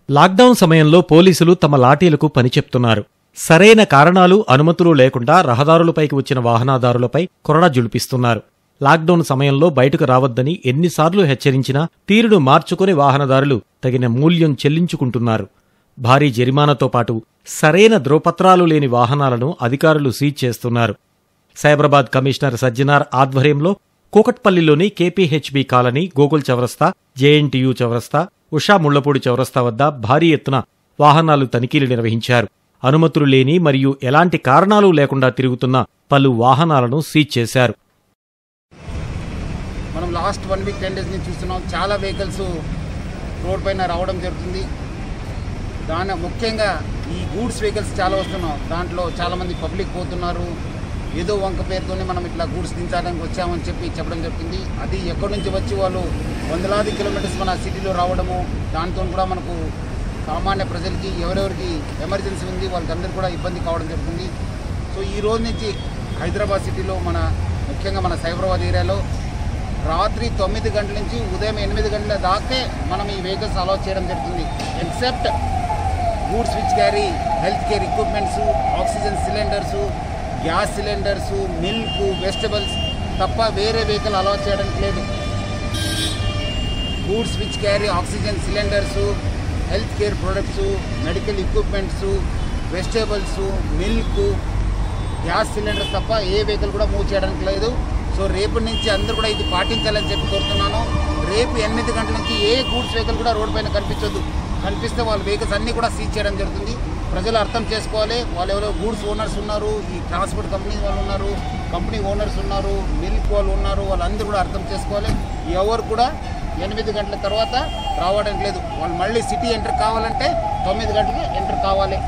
lockdown సమయంలో పోలీసులు తమ లాఠీలకు పని చెప్తున్నారు సరైన కారణాలు అనుమతులు లేకుండా రహదారులపైకి వచ్చిన వాహనదారులపై కొరడ జులిపిస్తున్నారు లాక్డౌన్ సమయంలో బయటకు రావద్దని ఎన్నిసార్లు హెచ్చరించినా తీరును మార్చుకుని వాహనదారులు తగిన మూల్యం చెల్లించుకుంటున్నారు భారీ జరిమానాతో పాటు సరైన ధ్రువపత్రాలు లేని వాహనాలను అధికారులు సీజ్ చేస్తున్నారు సైబరాబాద్ కమిషనర్ సజ్జనార్ ఆధ్వర్యంలో కూకట్పల్లిలోని కేపీహెచ్బీ కాలనీ గోకుల్ చౌరస్తా జేఎన్టీయూ చౌరస్తా ఉషా ముళ్లపూడి చౌరస్తా వద్ద భారీ ఎత్తున వాహనాలు తనిఖీలు నిర్వహించారు అనుమతులు లేని మరియు ఎలాంటి కారణాలు లేకుండా తిరుగుతున్న పలు వాహనాలను సీజ్ చేశారు మనం last one week ten days నుంచి చూస్తున్నాం చాలా వెహికల్స్ రోడ్ పైన రావడం జరుగుతుంది దాని ముఖ్యంగా ఈ గూడ్స్ వెహికల్స్ చాలా వస్తున్నాం దాంట్లో చాలామంది పబ్లిక్ పోతున్నారు ఏదో వంక పేరుతోనే మనం ఇట్లా గూడ్స్ దించడానికి వచ్చామని చెప్పి చెప్పడం జరుగుతుంది అది ఎక్కడి నుంచి వచ్చి వాళ్ళు వందలాది కిలోమీటర్స్ మన సిటీలో రావడము దాంతో కూడా మనకు సామాన్య ప్రజలకి ఎవరెవరికి ఎమర్జెన్సీ ఉంది వాళ్ళకందరూ కూడా ఇబ్బంది కావడం జరుగుతుంది సో ఈ రోజు నుంచి హైదరాబాద్ సిటీలో మన ముఖ్యంగా మన సైబరాబాద్ ఏరియాలో రాత్రి తొమ్మిది గంటల నుంచి ఉదయం ఎనిమిది గంటల దాకే మనం ఈ వెహికల్స్ అలౌ చేయడం జరుగుతుంది except goods which carry health care equipments oxygen cylinders gas cylinders milk vegetables తప్ప వేరే వెహికల్ అలౌ చేయడానికి లేదు goods which carry oxygen cylinders health care products medical equipments vegetables milk gas cylinder తప్ప ఏ vehicle కూడా move చేయడానికి లేదు so రేపు నుంచి అందరూ కూడా ఇది పాటించాలని చెప్పి కోరుతున్నాను రేపు ఎనిమిది గంటల నుంచి ఏ గూడ్స్ వెహికల్ కూడా రోడ్ పైన కనిపించొద్దు కనిపిస్తే వాళ్ళ వెహికల్స్ అన్నీ కూడా సీజ్ చేయడం జరుగుతుంది ప్రజలు అర్థం చేసుకోవాలి వాళ్ళు ఎవరో గూడ్స్ ఓనర్స్ ఉన్నారు ఈ ట్రాన్స్పోర్ట్ కంపెనీ వాళ్ళు ఉన్నారు కంపెనీ ఓనర్స్ ఉన్నారు మిల్క్ వాళ్ళు ఉన్నారు వాళ్ళందరూ కూడా అర్థం చేసుకోవాలి ఎవరు కూడా ఎనిమిది గంటల తర్వాత రావడానికి లేదు వాళ్ళు మళ్ళీ సిటీ ఎంటర్ కావాలంటే తొమ్మిది గంటలకి ఎంటర్ కావాలి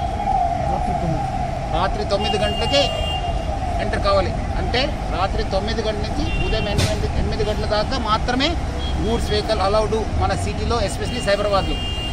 రాత్రి తొమ్మిది గంటలకి ఎంటర్ కావాలి అంటే రాత్రి తొమ్మిది గంటల నుంచి ఉదయం ఎనిమిది ఎనిమిది గంటల దాకా మాత్రమే గూడ్స్ వెహికల్ అలౌడ్ మన సిటీలో ఎస్పెషలీ సైబరాబాద్లో